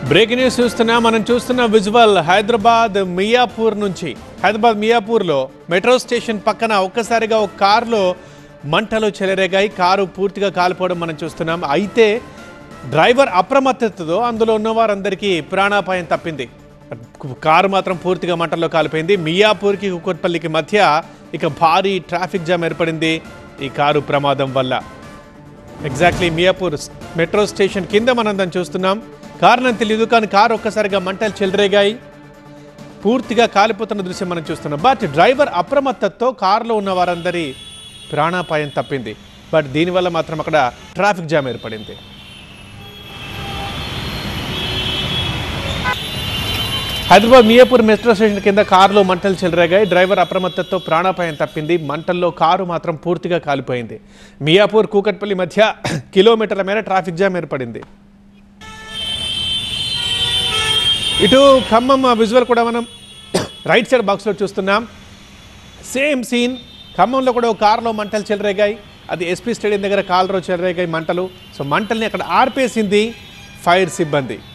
breaking news చూస్తున్నా మనం చూస్తున్న విజువల్ హైదరాబాద్ మియాపూర్ నుంచి హైదరాబాద్ మియాపూర్లో మెట్రో స్టేషన్ పక్కన ఒక్కసారిగా ఒక కారులో మంటలు చెలరేగాయి కారు పూర్తిగా కాలిపోవడం మనం చూస్తున్నాం అయితే డ్రైవర్ అప్రమత్తతతో అందులో ఉన్న వారందరికీ ప్రాణాపాయం తప్పింది కారు మాత్రం పూర్తిగా మంటల్లో కాలిపోయింది మియాపూర్కి కుక్కట్పల్లికి మధ్య ఇక భారీ ట్రాఫిక్ జామ్ ఏర్పడింది ఈ కారు ప్రమాదం వల్ల ఎగ్జాక్ట్లీ మియాపూర్ మెట్రో స్టేషన్ కింద మనం దాన్ని చూస్తున్నాం కారణం తెలియదు కానీ కారు ఒక్కసారిగా మంటలు చెలరేగాయి పూర్తిగా కాలిపోతున్న దృశ్యం మనం చూస్తున్నాం బట్ డ్రైవర్ అప్రమత్తతో కారులో ఉన్న వారందరి ప్రాణాపాయం తప్పింది బట్ దీనివల్ల మాత్రం అక్కడ ట్రాఫిక్ జామ్ ఏర్పడింది హైదరాబాద్ మియాపూర్ మెట్రో స్టేషన్ కింద కారులో మంటలు చెలరేగాయి డ్రైవర్ అప్రమత్తతో ప్రాణాపాయం తప్పింది మంటల్లో కారు మాత్రం పూర్తిగా కాలిపోయింది మియాపూర్ కూకట్పల్లి మధ్య కిలోమీటర్ల మేర ట్రాఫిక్ జామ్ ఏర్పడింది ఇటు ఖమ్మం విజువల్ కూడా మనం రైట్ సైడ్ బాక్స్లో చూస్తున్నాం సేమ్ సీన్ ఖమ్మంలో కూడా ఒక కారులో మంటలు చెలరేగాయి అది ఎస్పీ స్టేడియం దగ్గర కాలులో చెలరేగాయి మంటలు సో మంటల్ని అక్కడ ఆర్పేసింది ఫైర్ సిబ్బంది